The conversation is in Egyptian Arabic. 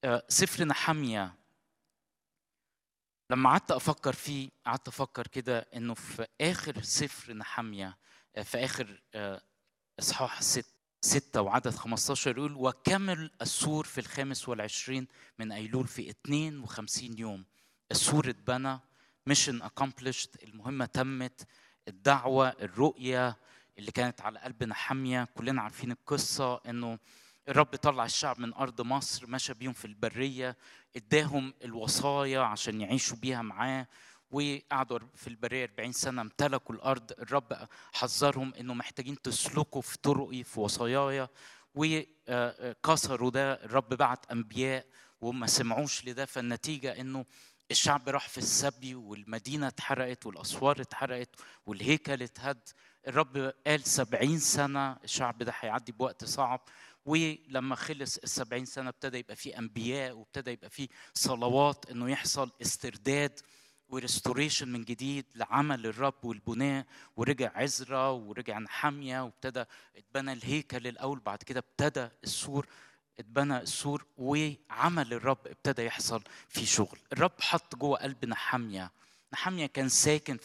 سفر نحمية لما قعدت افكر فيه قعدت افكر كده انه في اخر سفر نحمية في اخر اصحاح ست ستة وعدد 15 يقول وكمل السور في الخامس والعشرين من أيلول في 52 يوم السور اتبنى ميشن accomplished المهمة تمت الدعوة الرؤية اللي كانت على قلب نحمية كلنا عارفين القصة انه الرب طلع الشعب من ارض مصر مشى بيهم في البريه اداهم الوصايا عشان يعيشوا بيها معاه وقعدوا في البريه 40 سنه امتلكوا الارض الرب حذرهم انه محتاجين تسلكوا في طرقي في وصاياي وكسروا ده الرب بعت انبياء وما سمعوش لده فالنتيجه انه الشعب راح في السبي والمدينة اتحرقت والأسوار اتحرقت والهيكل اتهد الرب قال سبعين سنة الشعب ده هيعدي بوقت صعب ولما خلص السبعين سنة ابتدى يبقى فيه أنبياء وابتدى يبقى فيه صلوات إنه يحصل استرداد وريستوريشن من جديد لعمل الرب والبناء ورجع عزرا ورجع نحامية وابتدى اتبنى الهيكل الأول بعد كده ابتدى السور اتبنى السور وعمل الرب ابتدى يحصل في شغل الرب حط جوه قلب نحامية نحامية كان ساكن